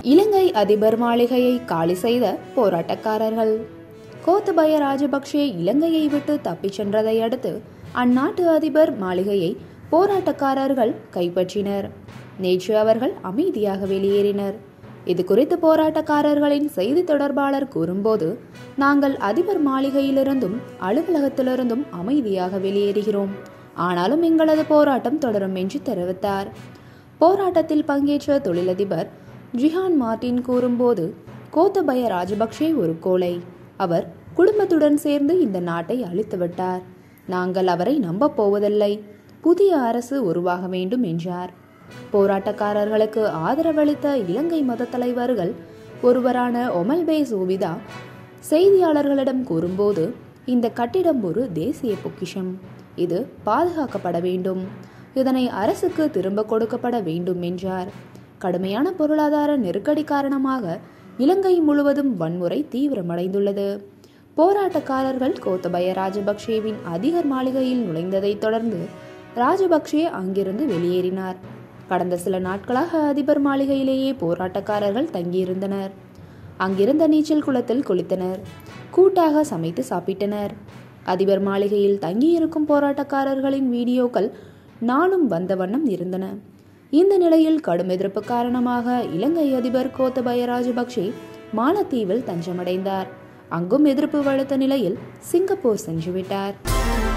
இலங்கை அதிபர் மாளிகையை காலி செய்த போராட்டக்காரர்கள் கோத்தபய ராஜபக்சே இலங்கையை விட்டு தப்பிச் சென்றதை அடுத்து அந்நாட்டு அதிபர் மாளிகையை போராட்டக்காரர்கள் கைப்பற்றினர் நேற்று அவர்கள் அமைதியாக வெளியேறினர் இது குறித்து போராட்டக்காரர்களின் செய்தி தொடர்பாளர் கூறும்போது நாங்கள் அதிபர் மாளிகையிலிருந்தும் அலுவலகத்திலிருந்தும் அமைதியாக வெளியேறுகிறோம் ஆனாலும் எங்களது போராட்டம் தொடரும் என்று தெரிவித்தார் போராட்டத்தில் பங்கேற்ற தொழிலதிபர் ஜிஹான் மார்டின் கூறும்போது கோத்தபய ராஜபக்சே ஒரு கோழை அவர் குடும்பத்துடன் சேர்ந்து இந்த நாட்டை அழித்துவிட்டார் நாங்கள் அவரை நம்பப் போவதில்லை புதிய அரசு உருவாக வேண்டும் என்றார் போராட்டக்காரர்களுக்கு ஆதரவளித்த இலங்கை மத தலைவர்கள் ஒருவரான ஒமல்பே சோபிதா செய்தியாளர்களிடம் கூறும்போது இந்த கட்டிடம் ஒரு தேசிய பொக்கிஷம் இது பாதுகாக்கப்பட வேண்டும் இதனை அரசுக்கு திரும்ப கொடுக்கப்பட வேண்டும் என்றார் கடுமையான பொருளாதார நெருக்கடி காரணமாக இலங்கை முழுவதும் வன்முறை தீவிரமடைந்துள்ளது போராட்டக்காரர்கள் கோத்தபய ராஜபக்சேவின் அதிகர் மாளிகையில் நுழைந்ததைத் தொடர்ந்து ராஜபக்சே அங்கிருந்து வெளியேறினார் கடந்த சில நாட்களாக அதிபர் மாளிகையிலேயே போராட்டக்காரர்கள் தங்கியிருந்தனர் அங்கிருந்த நீச்சல் குளத்தில் குளித்தனர் கூட்டாக சமைத்து சாப்பிட்டனர் அதிபர் மாளிகையில் தங்கியிருக்கும் போராட்டக்காரர்களின் வீடியோக்கள் நாளும் வந்த வண்ணம் இருந்தன இந்த நிலையில் கடும் எதிர்ப்பு காரணமாக இலங்கை அதிபர் கோத்தபய ராஜபக்சே மாலத்தீவில் தஞ்சமடைந்தார் அங்கும் எதிர்ப்பு வலுத்த நிலையில் சிங்கப்பூர் சென்றுவிட்டார்